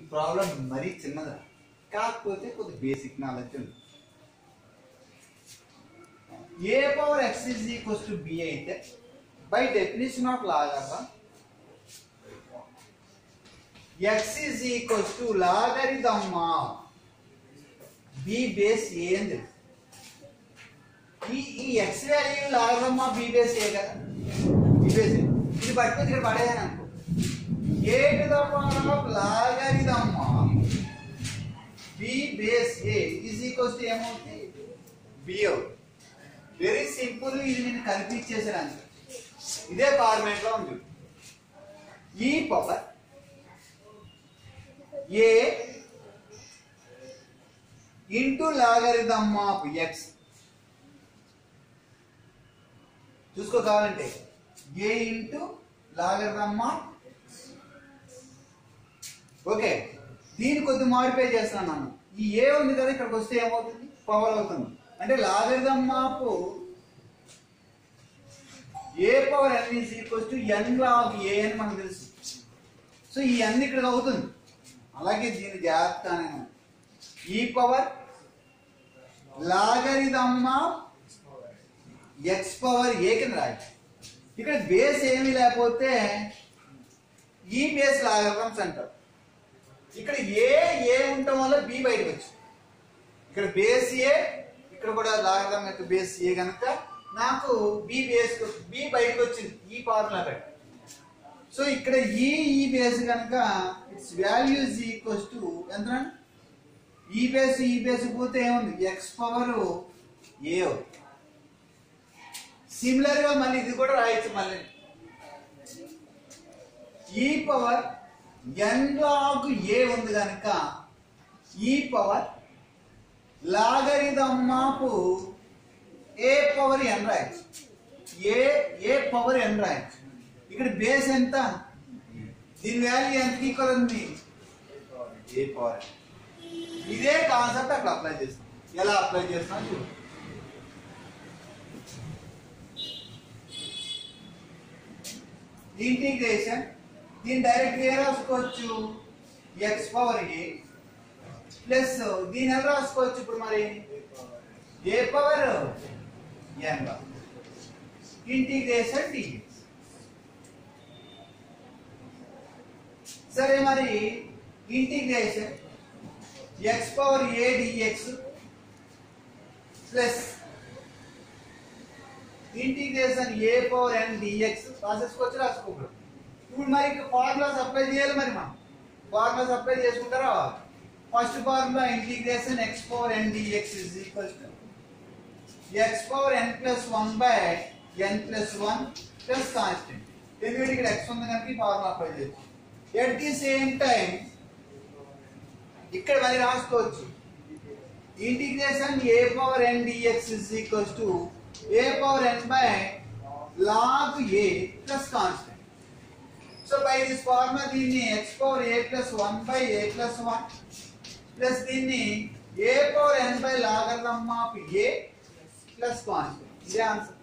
Problem మరీ చిన్నదా కాకపోతే కొద్ది బేసిక్ నాలెడ్జ్ ఉంది a power x is equals to b అయితే బై డెఫినేషన్ ఆఫ్ లాగర్గా x is equals to logarithm of b base a అని తెలుసు ఈ ఈ x value logarithm of b base a కదా బి బేస్ ఏ. ఇది పట్టుకొని ఇక్కడ పడేయాలి అనుకో a to the power of logarithm of b base a is equals to ఏమవుతుంది బి అవుతుంది వెరీ సింపుల్ ఇది నేను కల్పించేసాను ఇదే ఫార్మేట్ లో ఉంది ఈ power a into logarithm of x చూసుకో కావాలంటే a into logarithm of okay దీన్ని కొద్ది మాడిఫై చేస్తున్నాను ఈ ఏ ఉంది కదా ఇక్కడికి వస్తే ఏమవుతుంది పవర్ అవుతుంది అంటే logarithm of a power n is equals to n log a అని మనకు తెలుసు సో ఈ ఎన్ ఇక్కడికి అవుతుంది అలాగే దీని జాగ్రత్త నేను ఈ power logarithm of x power a కింద రాయచ్చు ఇక్కడ బేస్ ఏమీ లేకపోతే ఈ బేస్ లాగరిథమ్స్ అంటారు ఇక్కడ ఏ ఏ ఉండటం వల్ల బి బయటకు వచ్చు ఇక్కడ బేస్ ఏ ఇక్కడ కూడా లాగరిథం యొక్క బేస్ ఏ కనుక నాకు బి బేస్ బి బయటకు వచ్చింది ఈ ఫార్ములా బయట సో ఇక్కడ ఈ ఈ బేస్ కనుక its value is equals to ఎంత ఈ బేస్ ఈ బేస్ పోతే ఏముంది ఎక్స్ పవర్ ఏ సిమిలర్ గా మళ్ళీ ఇది కూడా రాయొచ్చు మళ్ళీ ఈ పవర్ ఎన్ లాగ్ ఏ ఉంది కనుక ఈ power logarithm of a power n రాయచ్చు ఏ ఏ పవర్ ఎన్ రాయచ్చు ఇక్కడ బేస్ ఎంత దీని వాల్యూ ఎంత ఈక్వల్ ఉంది ఏ పవర్ ఇదే కాన్సెప్ట్ అక్కడ అప్లై చేస్తాం ఎలా అప్లై చేస్తాం చూడు ఇంటిగ్రేషన్ దీన్ని డైరెక్ట్ ఏ రాసుకోవచ్చు ఎక్స్ పవర్ ఏ ప్లస్ దీని ఎలా రాసుకోవచ్చు ఇప్పుడు మరి a power n integration dx సరే మరి integration x power a dx plus integration a power n dx process వచ్చి రాసుకోకూడదు ఇప్పుడు మరి ఫార్ములాస్ అప్లై చేయాలి మరి మనం ఫార్ములాస్ అప్లై చేసుకుంటారా first formula integration x power n dx is equals to x power n plus one by n plus one plus constant ఎందుకంటే ఇక్కడ ఎక్స్ ఉంది కనుక ఈ ఫార్ములా అప్లై చేయొచ్చు ఎట్ ది సేమ్ టైం ఇక్కడ మరి రాసుకోవచ్చు integration a power n dx is equals to a power n by log a plus constant so by this formula దీన్ని x power a plus one by a plus one plus దీన్ని a power n by logarithm of a plus constant ఇదే answer